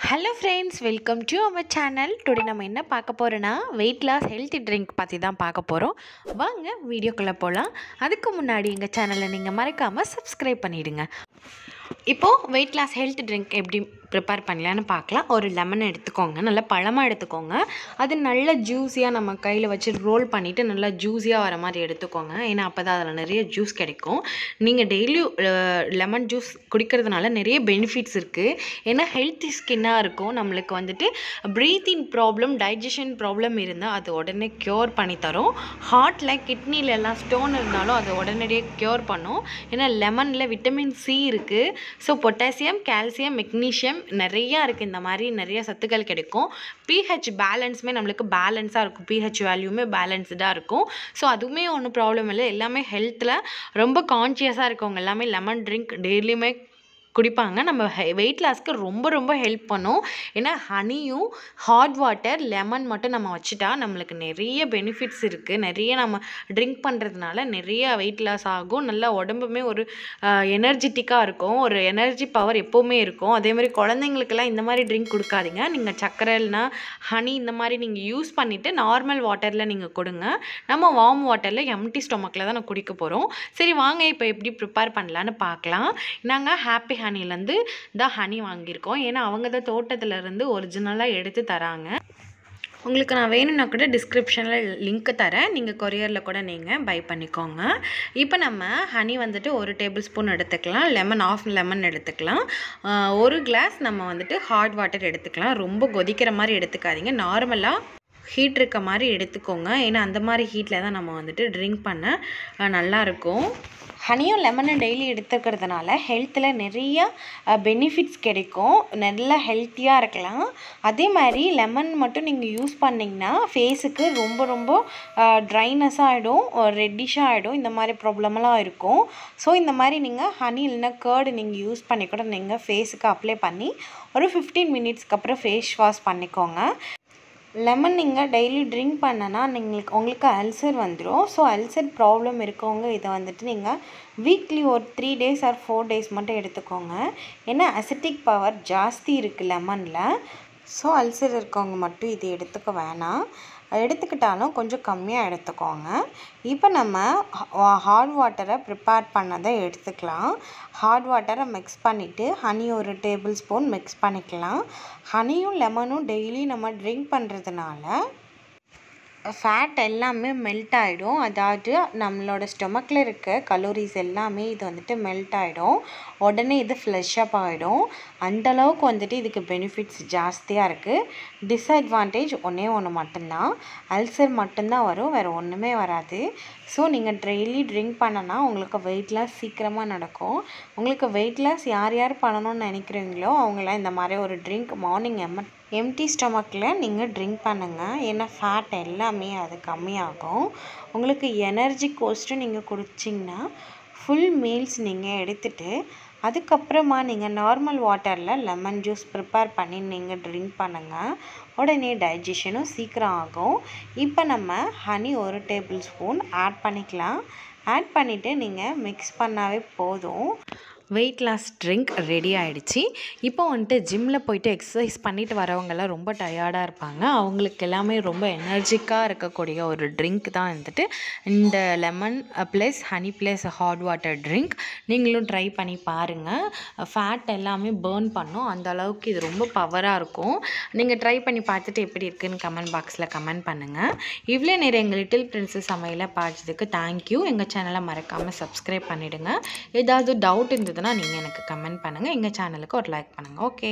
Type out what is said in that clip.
hello friends welcome to our channel today நம்ம என்ன பார்க்க போகிறோன்னா வெயிட் லாஸ் ஹெல்த்தி ட்ரிங்க் பற்றி தான் பார்க்க போகிறோம் வாங்க வீடியோக்குள்ளே போகலாம் அதுக்கு முன்னாடி எங்கள் சேனலை நீங்கள் மறக்காமல் சப்ஸ்கிரைப் பண்ணிவிடுங்க இப்போது வெயிட் லாஸ் ஹெல்த் ட்ரிங்க் எப்படி ப்ரிப்பேர் பண்ணலான்னு பார்க்கலாம் ஒரு லெமன் எடுத்துக்கோங்க நல்லா பழமாக எடுத்துக்கோங்க அது நல்ல ஜூஸியாக நம்ம கையில் வச்சு ரோல் பண்ணிவிட்டு நல்லா ஜூஸியாக வர மாதிரி எடுத்துக்கோங்க ஏன்னா அப்போ தான் அதில் நிறைய ஜூஸ் கிடைக்கும் நீங்கள் டெய்லியும் லெமன் ஜூஸ் குடிக்கிறதுனால நிறைய பெனிஃபிட்ஸ் இருக்குது ஏன்னா ஹெல்த்தி ஸ்கின்னாக இருக்கும் நம்மளுக்கு வந்துட்டு ப்ரீத்திங் ப்ராப்ளம் டைஜஷன் ப்ராப்ளம் இருந்தால் அது உடனே க்யூர் பண்ணி தரும் ஹார்ட்டில் கிட்னில எல்லாம் ஸ்டோன் இருந்தாலும் அது உடனடியே க்யூர் பண்ணும் ஏன்னா லெமனில் விட்டமின் சி இருக்குது ஸோ பொட்டாசியம் கால்சியம் மெக்னீஷியம் நிறையா இருக்குது இந்த மாதிரி நிறைய சத்துக்கள் கிடைக்கும் பிஹெச் பேலன்ஸுமே நம்மளுக்கு பேலன்ஸாக இருக்கும் பிஹெச் வேல்யூமே பேலன்ஸ்டாக இருக்கும் ஸோ அதுவுமே ஒன்றும் ப்ராப்ளம் இல்லை எல்லாமே ஹெல்த்தில் ரொம்ப கான்ஷியஸாக இருக்கவங்க எல்லாமே லெமன் ட்ரிங்க் டெய்லியுமே குடிப்பாங்க நம்ம வெயிட் லாஸ்க்கு ரொம்ப ரொம்ப ஹெல்ப் பண்ணும் ஏன்னா ஹனியும் ஹாட் வாட்டர் லெமன் மட்டும் நம்ம வச்சுட்டா நம்மளுக்கு நிறைய பெனிஃபிட்ஸ் இருக்குது நிறைய நம்ம ட்ரிங்க் பண்ணுறதுனால நிறைய வெயிட் லாஸ் ஆகும் நல்லா உடம்புமே ஒரு எனர்ஜெட்டிக்காக இருக்கும் ஒரு எனர்ஜி பவர் எப்போவுமே இருக்கும் அதே மாதிரி குழந்தைங்களுக்கெல்லாம் இந்த மாதிரி ட்ரிங்க் கொடுக்காதீங்க நீங்கள் சக்கரை இல்லைனா ஹனி இந்த மாதிரி நீங்கள் யூஸ் பண்ணிவிட்டு நார்மல் வாட்டரில் நீங்கள் கொடுங்க நம்ம வார்ம் வாட்டரில் எம்டி ஸ்டொமக்கில் தான் நான் குடிக்க போகிறோம் சரி வாங்க இப்போ எப்படி ப்ரிப்பேர் பண்ணலான்னு பார்க்கலாம் நாங்கள் ஹாப்பி ஹனிலேருந்து தான் ஹனி வாங்கியிருக்கோம் ஏன்னா அவங்க தான் தோட்டத்துலேருந்து ஒரிஜினலாக எடுத்து தராங்க உங்களுக்கு நான் வேணும்னா கூட டிஸ்கிரிப்ஷனில் லிங்க் தரேன் நீங்கள் கொரியரில் கூட நீங்கள் பை பண்ணிக்கோங்க இப்போ நம்ம ஹனி வந்துட்டு ஒரு டேபிள் ஸ்பூன் எடுத்துக்கலாம் லெமன் ஆஃப் லெமன் எடுத்துக்கலாம் ஒரு கிளாஸ் நம்ம வந்துட்டு ஹாட் வாட்டர் எடுத்துக்கலாம் ரொம்ப கொதிக்கிற மாதிரி எடுத்துக்காதீங்க நார்மலாக ஹீட் இருக்க மாதிரி எடுத்துக்கோங்க ஏன்னா அந்த மாதிரி ஹீட்டில் தான் நம்ம வந்துட்டு ட்ரிங்க் பண்ண நல்லாயிருக்கும் ஹனியும் லெமனும் டெய்லி எடுத்துக்கிறதுனால ஹெல்த்தில் நிறைய பெனிஃபிட்ஸ் கிடைக்கும் நல்லா ஹெல்த்தியாக இருக்கலாம் அதே மாதிரி லெமன் மட்டும் நீங்கள் யூஸ் பண்ணிங்கன்னா ஃபேஸுக்கு ரொம்ப ரொம்ப ட்ரைனஸ் ஆகிடும் ரெட்டிஷாக ஆகிடும் இந்த மாதிரி ப்ராப்ளமெல்லாம் இருக்கும் ஸோ இந்த மாதிரி நீங்கள் ஹனி இல்லைன்னா கேர்டு நீங்கள் யூஸ் பண்ணி கூட நீங்கள் ஃபேஸுக்கு அப்ளை பண்ணி ஒரு ஃபிஃப்டீன் மினிட்ஸ்க்கு அப்புறம் ஃபேஸ் வாஷ் பண்ணிக்கோங்க லெமன் நீங்கள் டெய்லி ட்ரிங்க் பண்ணனா நீங்கள் உங்களுக்கு அல்சர் வந்துடும் ஸோ அல்சர் ப்ராப்ளம் இருக்கவங்க இதை வந்துட்டு நீங்கள் வீக்லி ஒரு three days or four days மட்டும் எடுத்துக்கோங்க ஏன்னா அசிட்டிக் பவர் ஜாஸ்தி இருக்குது லெமனில் ஸோ அல்சர் இருக்கவங்க மட்டும் இது எடுத்துக்க வேணாம் எடுத்துக்கிட்டாலும் கொஞ்சம் கம்மியாக எடுத்துக்கோங்க இப்போ நம்ம ஹாட் வாட்டரை ப்ரிப்பேர் பண்ணதை எடுத்துக்கலாம் ஹாட் வாட்டரை மிக்ஸ் பண்ணிவிட்டு ஹனி ஒரு டேபிள் ஸ்பூன் மிக்ஸ் பண்ணிக்கலாம் ஹனியும் லெமனும் டெய்லி நம்ம ட்ரிங்க் பண்ணுறதுனால ஃபேட் எல்லாமே மெல்ட் ஆகிடும் அதாவது நம்மளோட ஸ்டொமக்கில் இருக்க கலோரிஸ் எல்லாமே இது வந்துட்டு மெல்ட் ஆகிடும் உடனே இது ஃப்ளஷ் அப் ஆகிடும் அந்தளவுக்கு வந்துட்டு இதுக்கு பெனிஃபிட்ஸ் ஜாஸ்தியாக இருக்குது டிஸ்அட்வான்டேஜ் ஒன்றே ஒன்று மட்டும்தான் அல்சர் மட்டும்தான் வரும் வேறு ஒன்றுமே வராது ஸோ நீங்கள் டெய்லி ட்ரிங்க் பண்ணனா உங்களுக்கு வெயிட் லாஸ் சீக்கிரமாக நடக்கும் உங்களுக்கு வெயிட் லாஸ் யார் யார் பண்ணணும்னு நினைக்கிறீங்களோ அவங்களாம் இந்த மாதிரி ஒரு ட்ரிங்க் மார்னிங் எம்ம எம்டி ஸ்டொமக்கில் நீங்கள் ட்ரிங்க் பண்ணுங்கள் ஏன்னா ஃபேட் எல்லாமே அது கம்மியாகும் உங்களுக்கு எனர்ஜி கோஸ்ட்டு நீங்கள் குடிச்சிங்கன்னா ஃபுல் மீல்ஸ் நீங்கள் எடுத்துகிட்டு அதுக்கப்புறமா நீங்கள் நார்மல் வாட்டரில் லெமன் ஜூஸ் ப்ரிப்பேர் பண்ணி நீங்கள் ட்ரிங்க் பண்ணுங்கள் உடனே டைஜஷனும் சீக்கிரம் ஆகும் இப்போ நம்ம ஹனி ஒரு டேபிள் ஸ்பூன் ஆட் பண்ணிக்கலாம் ஆட் பண்ணிவிட்டு நீங்கள் மிக்ஸ் பண்ணாவே போதும் வெயிட் லாஸ் ட்ரிங்க் ரெடி ஆகிடுச்சு இப்போ வந்துட்டு ஜிம்மில் போயிட்டு எக்ஸசைஸ் பண்ணிட்டு வரவங்கெல்லாம் ரொம்ப டயர்டாக இருப்பாங்க அவங்களுக்கு எல்லாமே ரொம்ப எனர்ஜிக்காக இருக்கக்கூடிய ஒரு ட்ரிங்க் தான் வந்துட்டு இந்த lemon plus honey plus hot water drink நீங்களும் ட்ரை பண்ணி பாருங்கள் ஃபேட் எல்லாமே பேர்ன் பண்ணும் அந்த அளவுக்கு இது ரொம்ப பவராக இருக்கும் நீங்கள் ட்ரை பண்ணி பார்த்துட்டு எப்படி இருக்குன்னு கமெண்ட் பாக்ஸில் கமெண்ட் பண்ணுங்கள் இவ்வளோ நேரம் எங்கள் லிட்டில் பிரின்ஸஸ் சமையலை பார்த்ததுக்கு தேங்க்யூ எங்கள் சேனலை மறக்காமல் சப்ஸ்கிரைப் பண்ணிவிடுங்க ஏதாவது டவுட் இருந்ததுன்னா நீங்கள் எனக்கு கமெண்ட் பண்ணுங்கள் எங்கள் சேனலுக்கு ஒரு லைக் பண்ணுங்கள் ஓகே